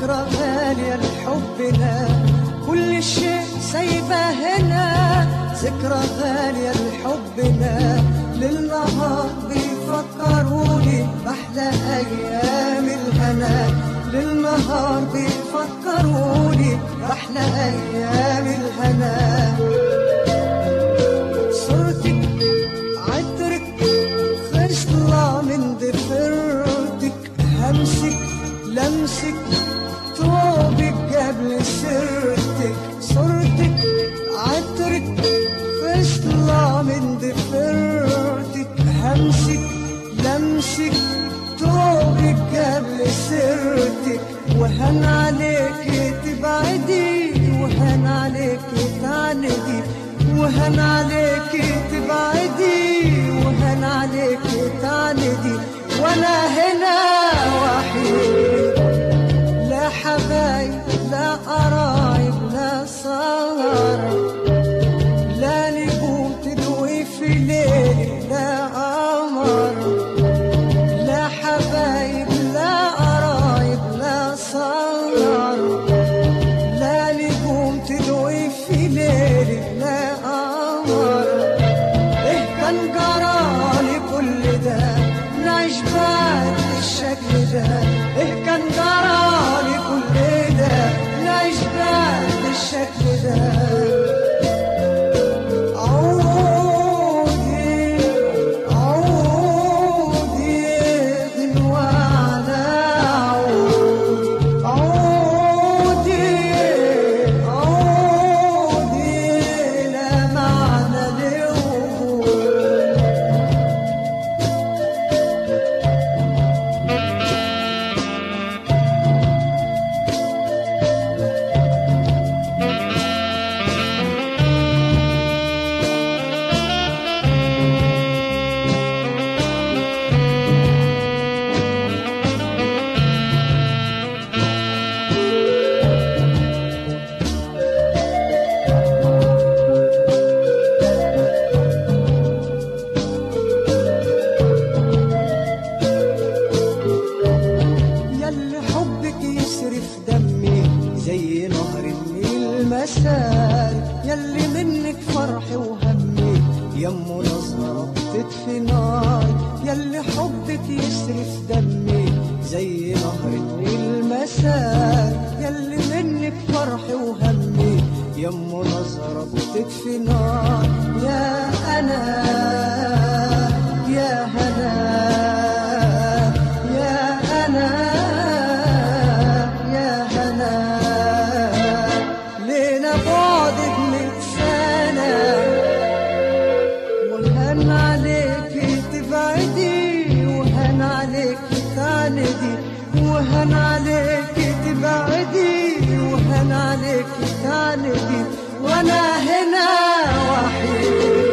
ذكرى غالية لحبنا كل شيء سايبه هنا ذكرى غالية لحبنا للنهار بيفكروني بأحلى أيام الهنا للنهار بيفكروني بأحلى أيام الهنا صورتك عطرك خصلة من ضفيرتك همسك لمسك طوبك قبل سيرتك صورتك عطرك خصلة من ضفيرتك همسك لمسك طوبك قبل سيرتك وهن عليك تبعدي وهن عليك تعندي وهن عليك تبعدي وهن عليك تعندي وانا هنا وحيد لا حبايب لا قرايب لا صغار لا نجوم تدوي في ليل لا قمر لا حبايب لا قرايب لا صغار لا نجوم تدوي في ليل لا قمر ايه كان جرالي كل ده نعيش بعد الشكل ده ايه كان جرالي كل ده نعيش بعد الشكل ده عودي عودي دلوعنا عود عودي عودي لا معنى لوجود ياللي حبك يسرف دمي زي نهر النيل مساري ياللي منك فرحي وهمي يمه نظرة بتطفي ناري ياللي حبك يسرف دمي زي نهر النيل مساري ياللي منك فرحي وهمي يمه نظرة بتطفي نار يا أنا يا هنا يا أنا يا هنا لينا بعدك من سنة وهن عليك تبعدي وهن عليك تعندي وهن عليك تبعدي وهن عليك تعندي وانا هنا وحيد